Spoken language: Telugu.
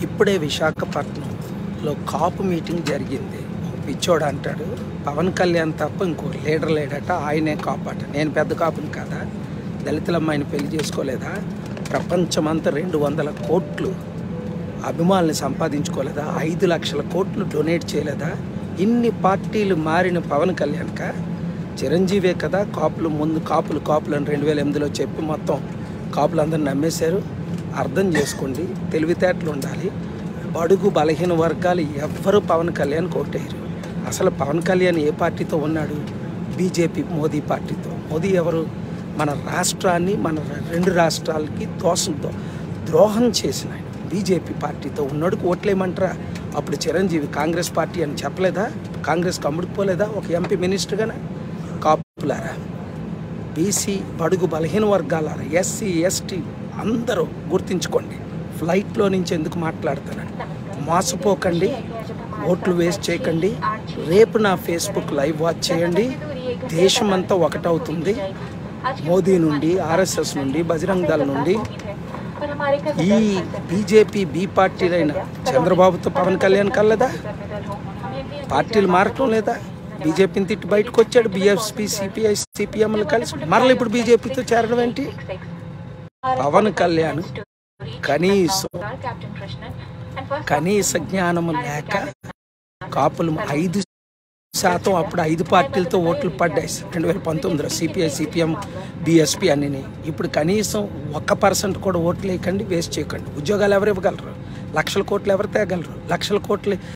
ఇప్పుడే విశాఖపట్నంలో కాపు మీటింగ్ జరిగింది ఒక పిచ్చోడు అంటాడు పవన్ కళ్యాణ్ తప్ప ఇంకో లీడర్ లేడట ఆయనే కాపు అట నేను పెద్ద కాపుని కదా దళితుల అమ్మాయిని పెళ్లి చేసుకోలేదా ప్రపంచమంతా రెండు వందల కోట్లు అభిమానులు సంపాదించుకోలేదా ఐదు లక్షల కోట్లు డొనేట్ చేయలేదా ఇన్ని పార్టీలు మారిన పవన్ కళ్యాణ్క చిరంజీవే కదా కాపులు ముందు కాపులు కాపులు అని రెండు వేల ఎనిమిదిలో చెప్పి మొత్తం కాపులు అందరూ నమ్మేశారు అర్థం చేసుకోండి తెలివితేటలు ఉండాలి బడుగు బలహీన వర్గాలు ఎవ్వరూ పవన్ కళ్యాణ్ కోటేయరు అసలు పవన్ కళ్యాణ్ ఏ పార్టీతో ఉన్నాడు బీజేపీ మోదీ పార్టీతో మోదీ ఎవరు మన రాష్ట్రాన్ని మన రెండు రాష్ట్రాలకి దోషంతో ద్రోహం చేసిన ఆయన బీజేపీ పార్టీతో ఉన్నోడికి ఓట్లేయమంటారా అప్పుడు చిరంజీవి కాంగ్రెస్ పార్టీ అని చెప్పలేదా కాంగ్రెస్కి అమ్ముడుపోలేదా ఒక ఎంపీ మినిస్టర్గానే కాపులారా బీసీ బడుగు బలహీన వర్గాలారా ఎస్సీ ఎస్టీ అందరూ గుర్తించుకోండి ఫ్లైట్లో నుంచి ఎందుకు మాట్లాడుతానని మోసపోకండి ఓట్లు వేస్ట్ చేయకండి రేపు నా ఫేస్బుక్ లైవ్ వాచ్ చేయండి దేశమంతా ఒకటవుతుంది మోదీ నుండి ఆర్ఎస్ఎస్ నుండి బజరంగ్ దళ నుండి ఈ బీజేపీ బీ పార్టీలైన చంద్రబాబుతో పవన్ కళ్యాణ్ కలదా పార్టీలు మారటం లేదా బీజేపీని తిట్టి బయటకు వచ్చాడు బీఎస్పీ సిపిఐ సిపిఎంలు కలిసి మరలా ఇప్పుడు బీజేపీతో చేరడం ఏంటి పవన్ కళ్యాణ్ కనీసం కనీస జ్ఞానము లేక కాపులు ఐదు శాతం అప్పుడు ఐదు పార్టీలతో ఓట్లు పడ్డాయి రెండు వేల పంతొమ్మిదిలో సిపిఐ సిపిఎం బీఎస్పీ అన్ని ఇప్పుడు కనీసం ఒక్క పర్సెంట్ కూడా ఓట్లు వేయకండి వేస్ట్ చేయకండి ఉద్యోగాలు ఎవరు ఇవ్వగలరు లక్షల కోట్లు ఎవరు తేగలరు లక్షల కోట్లు